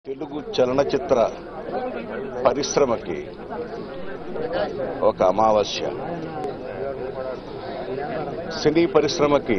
తెలుగు చలనచిత్ర పరిశ్రమకి ఒక అమావాస్య సినీ పరిశ్రమకి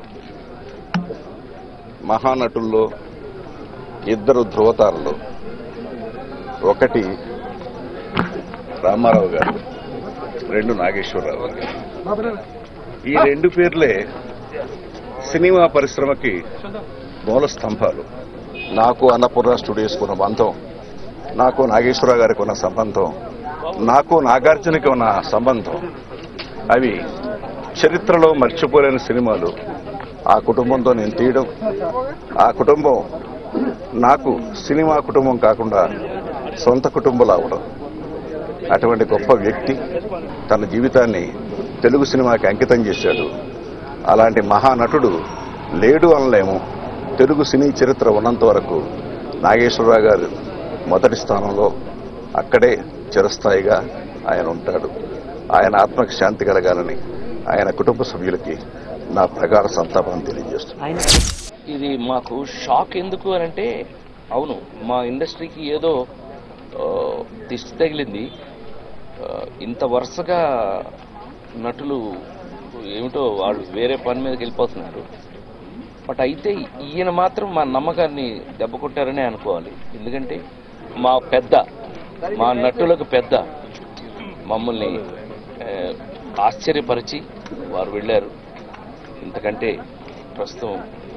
మహానటుల్లో ఇద్దరు ధృవతారులు ఒకటి రామారావు గారు రెండు నాగేశ్వరరావు గారు ఈ రెండు పేర్లే సినిమా పరిశ్రమకి మూల స్తంభాలు నాకు అన్నపూర్ణ స్టూడియోస్కి ఉన్న బంధం నాకు నాగేశ్వరరావు గారికి ఉన్న సంబంధం నాకు నాగార్జునకి ఉన్న సంబంధం అవి చరిత్రలో మర్చిపోలేని సినిమాలు ఆ కుటుంబంతో నేను తీయడం ఆ కుటుంబం నాకు సినిమా కుటుంబం కాకుండా సొంత కుటుంబాలు అవడం అటువంటి గొప్ప వ్యక్తి తన జీవితాన్ని తెలుగు సినిమాకి అంకితం చేశాడు అలాంటి మహానటుడు లేడు అనలేము తెలుగు సినీ చరిత్ర ఉన్నంత వరకు నాగేశ్వరరావు గారు మొదటి స్థానంలో అక్కడే చిరస్థాయిగా ఆయన ఉంటాడు ఆయన ఆత్మకి శాంతి కలగాలని ఆయన కుటుంబ సభ్యులకి నా ప్రగాఢ సంతాపం తెలియజేస్తున్నాను ఇది మాకు షాక్ ఎందుకు అని అంటే అవును మా ఇండస్ట్రీకి ఏదో ఆ, దిష్టి తగిలింది ఆ, ఇంత వరుసగా నటులు ఏమిటో వాళ్ళు వేరే పని మీదకి వెళ్ళిపోతున్నారు బట్ అయితే ఈయన మాత్రం మా నమ్మకాన్ని దెబ్బ కొట్టారనే అనుకోవాలి ఎందుకంటే మా పెద్ద మా నటులకు పెద్ద మమ్మల్ని ఆ, ఆశ్చర్యపరిచి వారు వెళ్ళారు ఇంతకంటే ప్రస్తుతం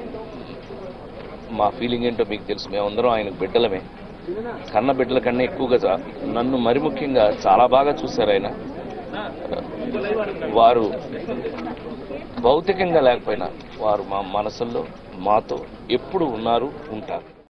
మా ఫీలింగ్ ఏంటో మీకు తెలుసు మేమందరం ఆయనకు బిడ్డలమే కన్న బిడ్డల కన్నా ఎక్కువగా చా- నన్ను మరి ముఖ్యంగా చాలా బాగా చూశారు ఆయన వారు భౌతికంగా లేకపోయినా వారు మా మనసుల్లో మాతో ఎప్పుడు ఉన్నారు ఉంటారు